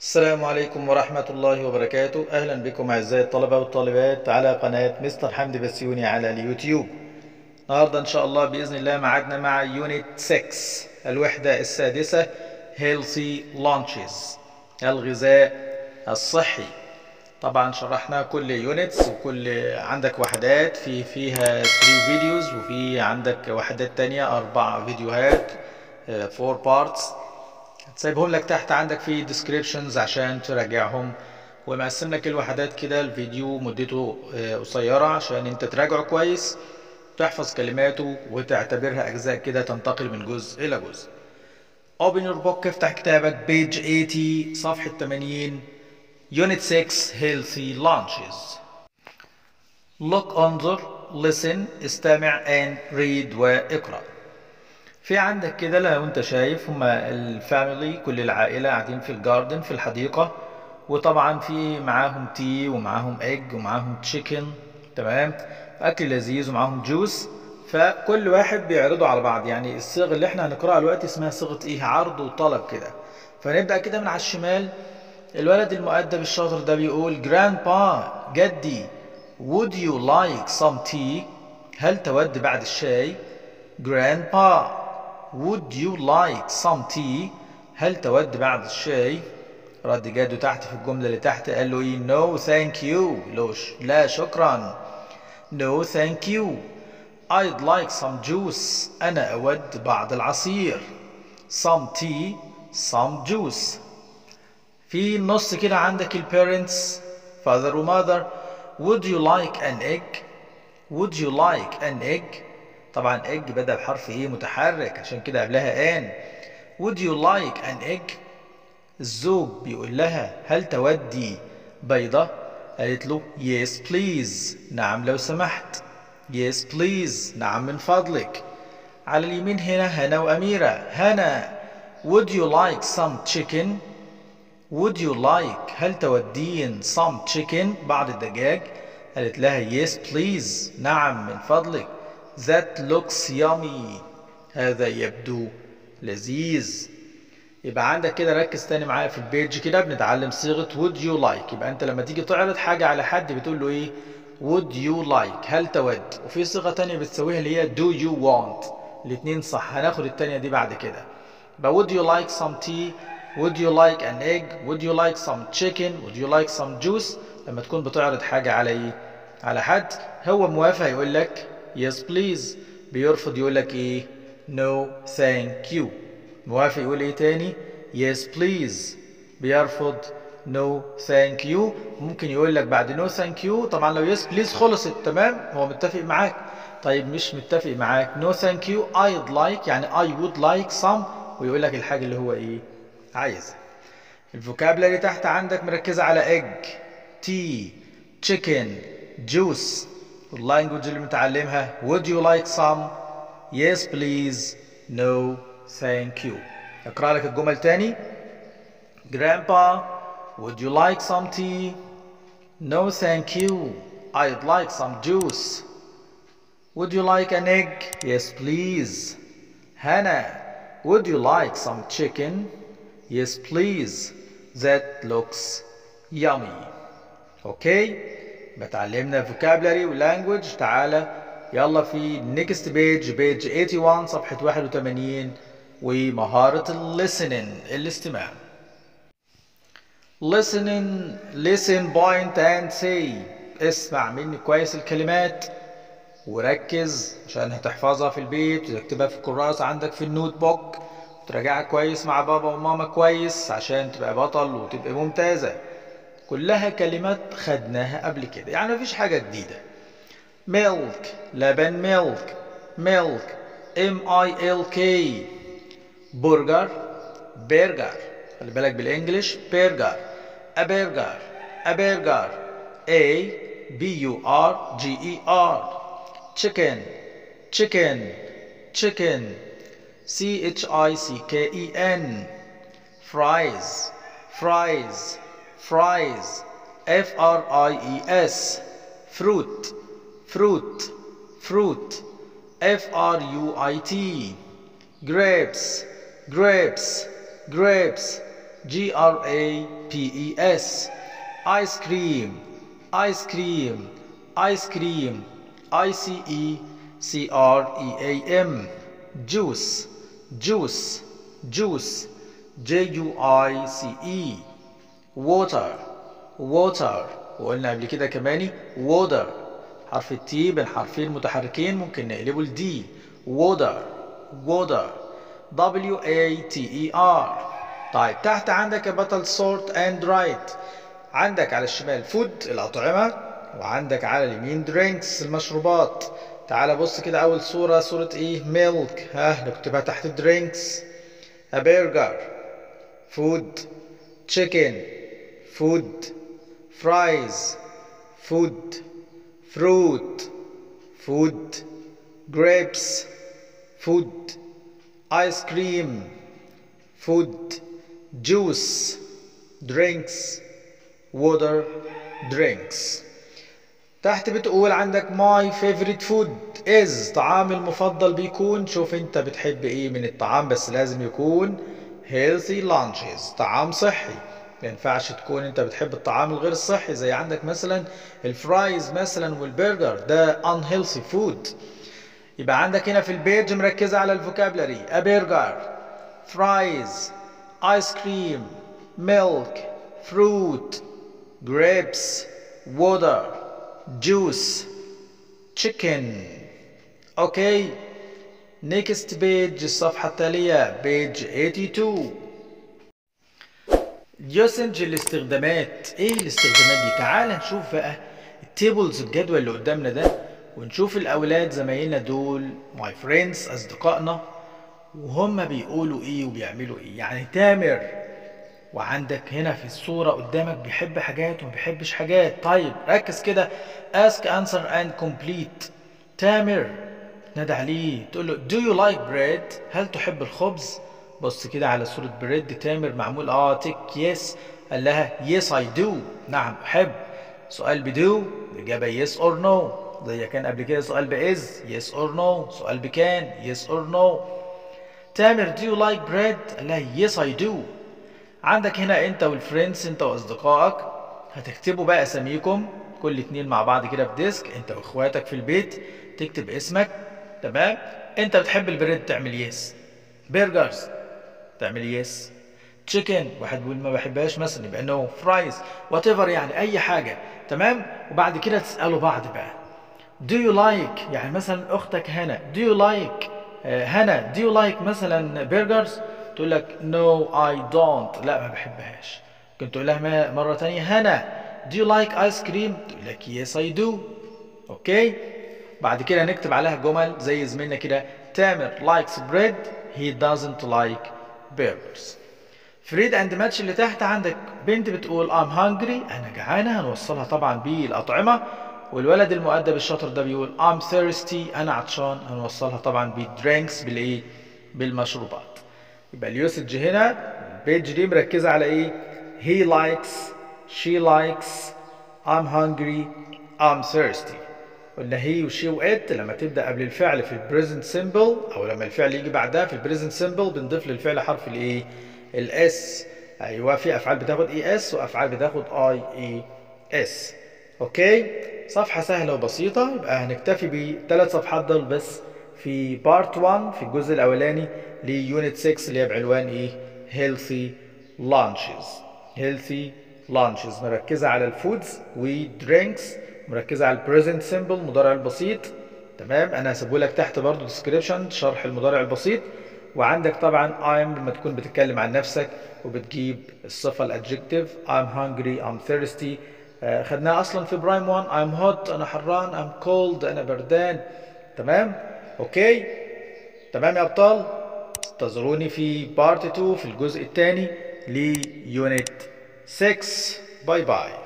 السلام عليكم ورحمة الله وبركاته أهلا بكم أعزائي الطلبة والطالبات على قناة مستر حمدي بسيوني على اليوتيوب النهاردة إن شاء الله بإذن الله معادنا مع يونت 6 الوحدة السادسة Healthy Lunches الغذاء الصحي طبعا شرحنا كل يونتس وكل عندك وحدات في فيها 3 فيديوز وفي عندك وحدات تانية أربع فيديوهات 4 بارتس سايبهم لك تحت عندك في descriptions عشان تراجعهم ومقسم لك الوحدات كده الفيديو مدته قصيرة عشان انت تراجعه كويس تحفظ كلماته وتعتبرها أجزاء كده تنتقل من جزء إلى جزء Open your book افتح كتابك page 80 صفحة 80 Unit 6 Healthy Lunches Look انظر listen استمع and read واقرأ في عندك كده لو انت شايف هما الفاميلي كل العائلة قاعدين في الجاردن في الحديقة وطبعا في معاهم تي ومعاهم ايج ومعاهم تشيكن تمام اكل لذيذ ومعاهم جوس فكل واحد بيعرضوا على بعض يعني الصيغة اللي احنا هنقراها دلوقتي اسمها صيغة ايه عرض وطلب كده فنبدأ كده من على الشمال الولد المؤدب الشاطر ده بيقول جراندبا جدي would you like some tea هل تود بعد الشاي grandpa would you like some tea هل تود بعد الشاي رد جاده تحت في الجملة اللي تحت قال له ايه no thank you لوش لا شكرا no thank you I'd like some juice أنا أود بعض العصير some tea some juice في النص كده عندك ال parents father و mother would you like an egg would you like an egg طبعا egg بدأ بحرف ايه متحرك عشان كده قبلها ان would you like an egg الزوج بيقول لها هل تودي بيضة قالت له yes please نعم لو سمحت yes please نعم من فضلك على اليمين هنا هنا وأميرة هنا would you like some chicken would you like هل تودين some chicken بعض الدجاج قالت لها yes please نعم من فضلك That looks yummy هذا يبدو لذيذ يبقى عندك كده ركز تاني معايا في البيج كده بنتعلم صيغة would you like يبقى انت لما تيجي تعرض حاجة على حد بتقول له ايه would you like هل تود وفي صيغة تانية بتسويها اللي هي do you want الاتنين صح هناخد التانية دي بعد كده يبقى would you like some tea would you like an egg would you like some chicken would you like some juice لما تكون بتعرض حاجة على ايه على حد هو موافق يقول لك yes please بيرفض يقول لك ايه no thank you موافق يقول ايه تاني yes please بيرفض no thank you ممكن يقول لك بعد no thank you طبعا لو yes please خلصت تمام هو متفق معاك طيب مش متفق معاك no thank you I'd like يعني I would like some ويقول لك الحاجة اللي هو ايه عايز الفوكابلري تحت عندك مركزة على egg tea chicken juice واللانجوج اللي متعلمها would you like some yes please no thank you اقرا لك الجمل تاني grandpa would you like some tea no thank you I'd like some juice would you like an egg yes please Hannah would you like some chicken yes please that looks yummy okay بتعلمنا vocabulary واللانجوج تعالى يلا في next page page 81 صفحة 81 ومهارة listening الاستماع listening listen point and say اسمع مني كويس الكلمات وركز عشان هتحفظها في البيت وتكتبها في الكراسة عندك في النوت بوك وتراجعها كويس مع بابا وماما كويس عشان تبقى بطل وتبقى ممتازة كلها كلمات خدناها قبل كده يعني مفيش حاجة جديدة milk لبن milk milk M I L K برجر برجر خلي بالك بالانجلش برجر a burger a burger A B U R G E R chicken chicken chicken C H I C K E N fries fries fries F R I E S fruit fruit fruit F R U I T grapes grapes grapes G R A P E S ice cream ice cream ice cream I C E C R E A M juice juice juice J U I C E water water وقلنا قبل كده كمان water حرف التي بين حرفين متحركين ممكن نقلبه لدي water water W A T E R طيب تحت عندك يا بطل sort and write عندك على الشمال food الأطعمة وعندك على اليمين drinks المشروبات تعال بص كده أول صورة صورة إيه milk ها نكتبها تحت drinks a burger food chicken food fries food fruit food grapes food ice cream food juice drinks water drinks تحت بتقول عندك my favorite food is طعامي المفضل بيكون شوف انت بتحب ايه من الطعام بس لازم يكون healthy lunches طعام صحي ما ينفعش تكون انت بتحب الطعام الغير صحي زي عندك مثلا الفرايز مثلا والبرجر ده unhealthy food يبقى عندك هنا في البيج مركزة على الفوكابلري a burger fries ice cream milk fruit grapes water juice chicken اوكي next page الصفحة التالية page 82 يوسنج الاستخدامات ايه الاستخدامات دي تعال نشوف بقى التيبلز الجدول اللي قدامنا ده ونشوف الاولاد زمايلنا دول ماي فريندز اصدقائنا وهم بيقولوا ايه وبيعملوا ايه يعني تامر وعندك هنا في الصورة قدامك بيحب حاجات وما بيحبش حاجات طيب ركز كده ask answer and complete تامر نادى عليه تقول له do you like bread هل تحب الخبز بص كده على صورة بريد تامر معمول اه تك يس قال لها yes I do نعم أحب سؤال بدو الإجابة yes or no زي كان قبل كده سؤال بإز yes or no سؤال بكان yes or no تامر do you like bread قال لها yes I do عندك هنا انت والفريندز انت واصدقائك هتكتبوا بقى اساميكم كل اتنين مع بعض كده في ديسك انت واخواتك في البيت تكتب اسمك تمام انت بتحب البريد تعمل يس برجرز تعمل يس تشيكن واحد بيقول ما بحبهاش مثلا يبقى نو فرايز وات ايفر يعني اي حاجه تمام وبعد كده تسالوا بعض بقى do you like يعني مثلا اختك هنا do you like آه هنا do you like مثلا برجرز تقول لك no I don't لا ما بحبهاش ممكن تقول لها مرة تانية هنا do you like ice cream تقول لك yes I do اوكي بعد كده نكتب عليها جمل زي زميلنا كده تامر likes bread he doesn't like burgers فريد اند ماتش اللي تحت عندك بنت بتقول I'm hungry انا جعانة هنوصلها طبعا بالأطعمة والولد المؤدب الشاطر ده بيقول I'm thirsty انا عطشان هنوصلها طبعا بالدرينكس بالايه بالمشروبات يبقى اليوسج هنا البيج دي مركزة على ايه he likes she likes I'm hungry I'm thirsty قلنا هي وشي وات لما تبدا قبل الفعل في البريزنت سيمبل او لما الفعل يجي بعدها في البريزنت سيمبل بنضيف للفعل حرف الايه الاس ايوه في افعال بتاخد اي اس وافعال بتاخد اي اي اس اوكي صفحه سهله وبسيطه يبقى هنكتفي بثلاث صفحات دول بس في بارت 1 في الجزء الاولاني ليونت 6 اللي هي بعنوان ايه healthy lunches healthy lunches مركزه على الفودز ودرينكس مركزه على البريزنت سيمبل المضارع البسيط تمام انا هسيبه لك تحت برضو ديسكريبشن شرح المضارع البسيط وعندك طبعا I'm لما تكون بتتكلم عن نفسك وبتجيب الصفه الادجكتيف I'm hungry I'm thirsty آه خدناها اصلا في برايم 1 I'm hot انا حران I'm cold انا بردان تمام اوكي تمام يا ابطال انتظروني في بارت 2 في الجزء الثاني ليونت 6 باي باي